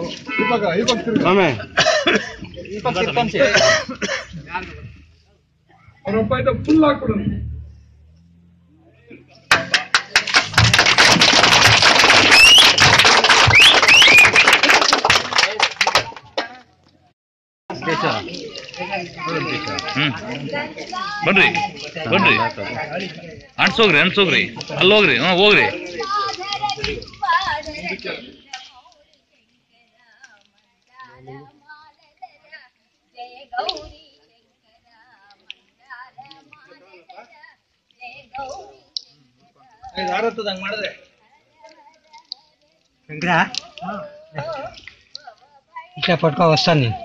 ಆಮೆ ರೂಪಾಯಿ ಫುಲ್ ಹಾಕ್ಬಿಡು ಹ್ಮ್ ಬನ್ರಿ ಬನ್ರಿ ಅನ್ಸೋಗ್ರಿ ಅನ್ಸೋಗ್ರಿ ಅಲ್ಲಿ ಹೋಗ್ರಿ ಹ್ಞೂ ಹೋಗ್ರಿ ಜಯ ಗೌರಿ ಶಂಕರ ಮಂದಾರ ಮಾನಸರ ಜಯ ಗೌರಿ ಶಂಕರ ఇట్లా పట్టుకో వస్తాను నేను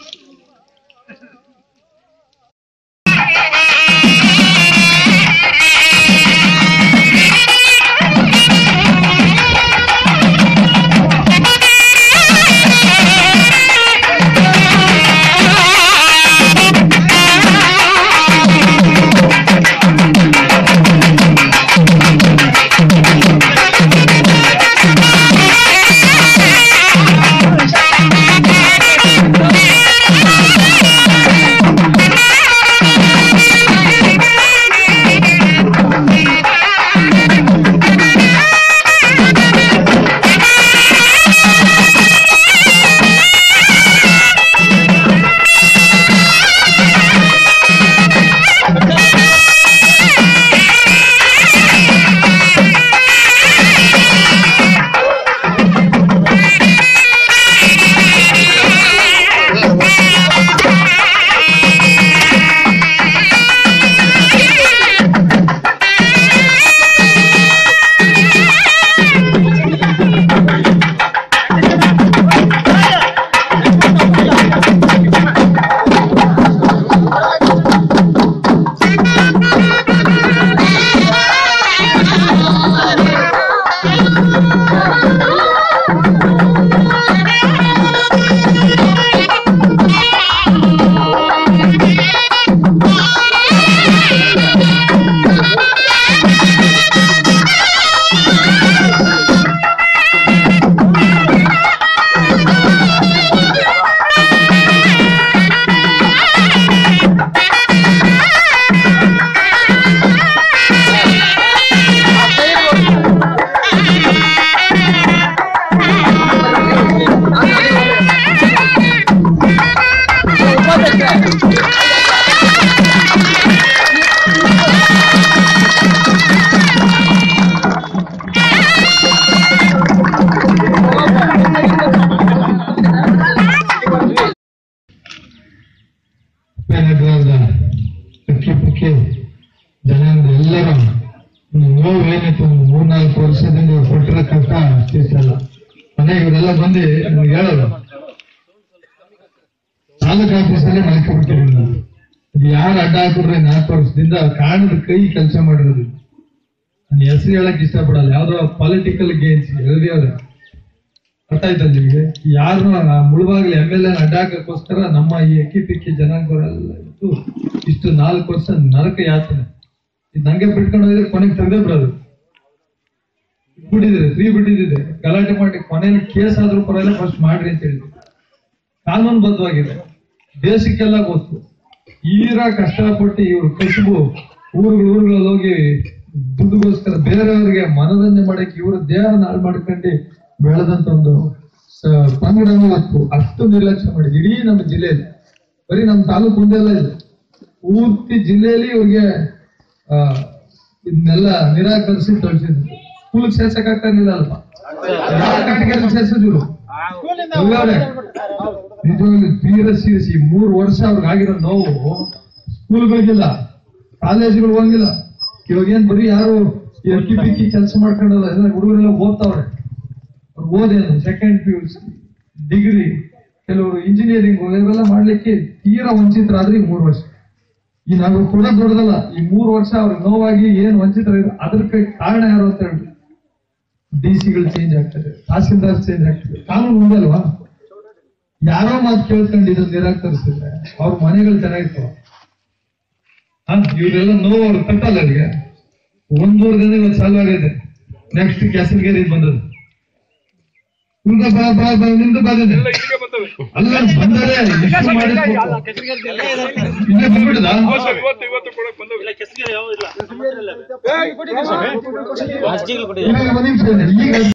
ನಗರದ ಅಕ್ಕಿ ಪಕ್ಕಿ ಜನಾಂಗ ಎಲ್ಲರೂ ನೋವೇನಿತ್ತು ಒಂದು ಮೂರ್ನಾಲ್ಕು ವರ್ಷದಿಂದ ಇವ್ರು ಕೊಟ್ಟಿರೋ ಕಷ್ಟ ಅಷ್ಟಿಷ್ಟಲ್ಲ ಮನೆ ಇವರೆಲ್ಲ ಬಂದು ನಿಮ್ಗೆ ಹೇಳೋದು ತಾಲೂಕು ಆಫೀಸಲ್ಲಿ ಮಲ್ಕೊಬಿಟ್ಟಿರಿ ನಾವು ಅದು ಯಾರು ಅಡ್ಡ ಹಾಕಿದ್ರೆ ನಾಲ್ಕು ವರ್ಷದಿಂದ ಕಾಣದ ಕೈ ಕೆಲಸ ಮಾಡಿರೋದು ನಾನು ಹೆಸರು ಹೇಳಕ್ ಇಷ್ಟಪಡಲ್ಲ ಯಾವ್ದೋ ಪೊಲಿಟಿಕಲ್ ಗೇನ್ಸ್ ಹೇಳಿದವ್ರೆ ಅರ್ಥ ಆಯ್ತಲ್ಲ ನಿಮಗೆ ಯಾರನ್ನ ಮುಳುವಾಗ್ಲಿ ಎಮ್ ಎಲ್ ಎ ಅಡ್ಡಾಕಕ್ಕೋಸ್ಕರ ನಮ್ಮ ಈ ಅಕ್ಕಿ ಪಿಕ್ಕಿ ಜನಾಂಗರೆಲ್ಲ ಇತ್ತು ಇಷ್ಟು ನಾಲ್ಕು ವರ್ಷ ನರಕ ಯಾತನೆ ಇದು ನಂಗೆ ಬಿಟ್ಕೊಂಡು ಹೋಗಿದ್ರೆ ಕೊನೆಗೆ ತೆಗೆದೇ ಬಿಡೋದು ಬಿಟ್ಟಿದ್ರೆ ಫ್ರೀ ಬಿಟ್ಟಿದ್ದಿದೆ ಗಲಾಟೆ ಮಾಡಿ ಕೊನೆಯಲ್ಲಿ ಕೇಸ್ ಆದ್ರೂ ಪರವಾಗಿಲ್ಲ ಫಸ್ಟ್ ಮಾಡ್ರಿ ಅಂತ ಹೇಳಿದ್ರು ಕಾನೂನು ಬದ್ಧವಾಗಿದೆ ದೇಶಕ್ಕೆಲ್ಲ ಗೊತ್ತು ಈರ ಕಷ್ಟಪಟ್ಟು ಇವ್ರು ಕಸುಬು ಊರುಗಳು ಊರುಗಳಲ್ಲಿ ಹೋಗಿ ದುಡ್ಡುಗೋಸ್ಕರ ಬೇರೆಯವ್ರಿಗೆ ಮನೋರಂಜನೆ ಮಾಡಕ್ಕೆ ಇವ್ರ ದೇಹನ ಹಾಳು ಮಾಡ್ಕೊಂಡು ಬೆಳೆದಂತ ಒಂದು ಸ- ಪಂಗಡನೂ ಗೊತ್ತು ಅಷ್ಟು ನಿರ್ಲಕ್ಷ್ಯ ಮಾಡಿದ್ರು ಇಡೀ ನಮ್ಮ ಜಿಲ್ಲೆಯಲ್ಲಿ ಬರೀ ನಮ್ಮ ತಾಲೂಕು ಒಂದೇ ಅಲ್ಲ ಇದು ಪೂರ್ತಿ ಜಿಲ್ಲೆಯಲ್ಲಿ ಇವ್ರಿಗೆ ಆ, ಇದನ್ನೆಲ್ಲ ನಿರಾಕರಿಸಿ ಕಳ್ಸಿದ್ರು ಸ್ಕೂಲ್ ಸೇರ್ಸಕ್ ಆಗ್ತಾನಿಲ್ಲ ಅಲ್ಪ ಕಟ್ಟಿಗೆ ಸೇರ್ಸಿದ್ರು ಅವ್ರವ್ರೆ, ನಿಜವಾಗ್ಲೂ ತೀರ ಸೀರಿಸಿ ಮೂರು ವರ್ಷ ಅವ್ರಿಗೆ ಆಗಿರೋ ನೋವು ಸ್ಕೂಲ್ಗಳಿಗಿಲ್ಲ ಕಾಲೇಜುಗಳು ಹೋಗಿಲ್ಲ ಇವಾಗ ಏನ್ ಬರೀ ಯಾರು ಈ ಅಕ್ಕಿ ಪಿಕ್ಕಿ ಕೆಲಸ ಮಾಡ್ಕೊಂಡಲ್ಲ ಎಲ್ಲ ಹುಡುಗರೆಲ್ಲ ಓದ್ತಾವ್ರೆ ಅವ್ರು ಓದೇನು ಸೆಕೆಂಡ್ ಪಿ ಯು ಡಿಗ್ರಿ ಕೆಲವರು ಇಂಜಿನಿಯರಿಂಗ್ ಇವೆಲ್ಲ ಮಾಡ್ಲಿಕ್ಕೆ ತೀರಾ ವಂಚಿತರಾದ್ರೆ ಈ ಮೂರು ವರ್ಷ ಈ ನಾವು ಕೂಡ ದೊಡ್ಡದಲ್ಲ ಈ ಮೂರು ವರ್ಷ ಅವ್ರಿಗೆ ನೋವಾಗಿ ಏನ್ ವಂಚಿತರಾಗಿದ್ರು ಅದ್ರ ಕೈ ಕಾರಣ ಯಾರು ಅಂತ ಹೇಳಿ ಡಿ ಸಿಗಳು ಚೇಂಜ್ ಆಗ್ತದೆ ತಹಸೀಲ್ದಾರ್ ಚೇಂಜ್ ಆಗ್ತದೆ ಕಾನೂನು ಒಂದೇ ಅಲ್ವಾ ಯಾರೋ ಮಾತು ಕೇಳ್ಕೊಂಡು ಇದನ್ನ ನಿರಾಕರಿಸಿದ್ರೆ ಅವ್ರ ಮನೆಗಳು ಚೆನ್ನಾಗಿರ್ತಾವ ಇವರೆಲ್ಲ ನೋವು ಅವ್ರು ತಟ್ಟಲ್ಲ ಈಗ ಒಂದೂವರೆ ದಿನ ಇವತ್ತು ಸಾಲ್ವ್ ಆಗಿದೆ ನೆಕ್ಸ್ಟ್ ಕ್ಯಾಸಲ್ಗೇರಿ ಬಂದದ್ದು ನಿಮ್ದು ಬಾ ಬಾ ಬಾ ನಿಮ್ದು ಬಂದಿದೆ ಅಲ್ಲ ಬಂದರೆ ಎಷ್ಟು ಮಾಡಿದ್ರು ಇಲ್ಲೇ ಬಂದ್ಬಿಟ್ಟದ ಅರ್ಜಿಗಳು ಕೊಡಿ ಈಗ ಒಂದ್ ನಿಮಿಷ ಇದೆ. ಈಗ